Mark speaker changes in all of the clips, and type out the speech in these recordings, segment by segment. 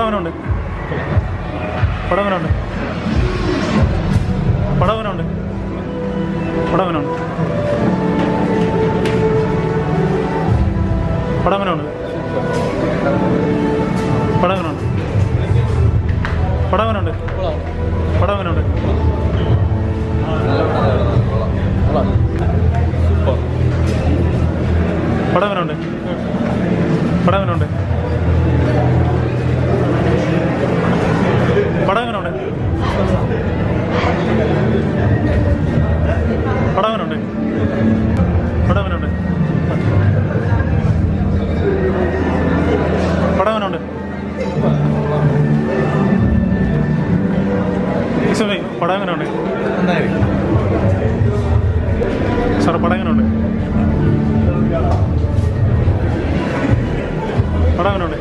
Speaker 1: പടവനുണ്ട് പടവനുണ്ട് പടവനുണ്ട് പടവനുണ്ട് പടവനുണ്ട് പടവനുണ്ട് പടവനുണ്ട് പടവനുണ്ട് പടവനുണ്ട് പടവനുണ്ട് പടവനുണ്ട് പടവനുണ്ട് പടവനുണ്ട് പടവനുണ്ട് ഈശ്വരേ പടവനുണ്ട് sir പടവനുണ്ട് പടവനുണ്ട്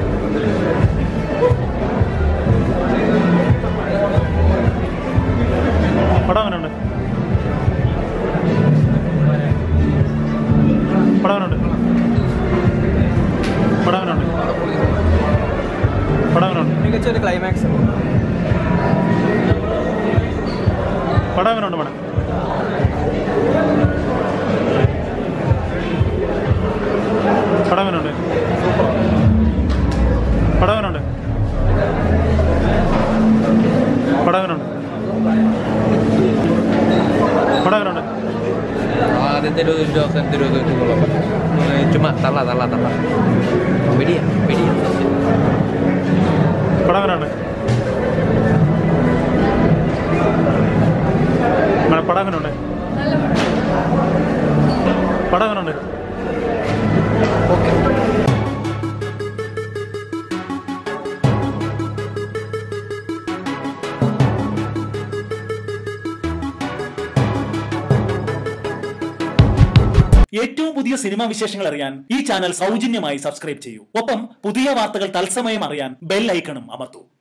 Speaker 1: പടവനുണ്ട് പടവനുണ്ട് പടവനുണ്ട് പടവനുണ്ട്
Speaker 2: മികച്ച ഒരു climax
Speaker 1: പടവനുണ്ട് പടം പടവനുണ്ട് പടവനുണ്ട് പടവനുണ്ട് പടവനുണ്ട്
Speaker 3: ആദ്യത്തെ ഒരു ദിവസത്തെ ഒരു ചുമ്മാ തള്ള തള്ള തള്ള വെടിയ വെടിയ
Speaker 1: പടവനുണ്ട് മേഡം പടവനുണ്ട് പടവനുണ്ട്
Speaker 3: ഓക്കെ
Speaker 4: ഏറ്റവും പുതിയ സിനിമാ വിശേഷങ്ങൾ അറിയാൻ ഈ ചാനൽ സൗജന്യമായി സബ്സ്ക്രൈബ് ചെയ്യൂ ഒപ്പം പുതിയ വാർത്തകൾ തത്സമയം അറിയാൻ ബെൽ ഐക്കണും അമർത്തൂ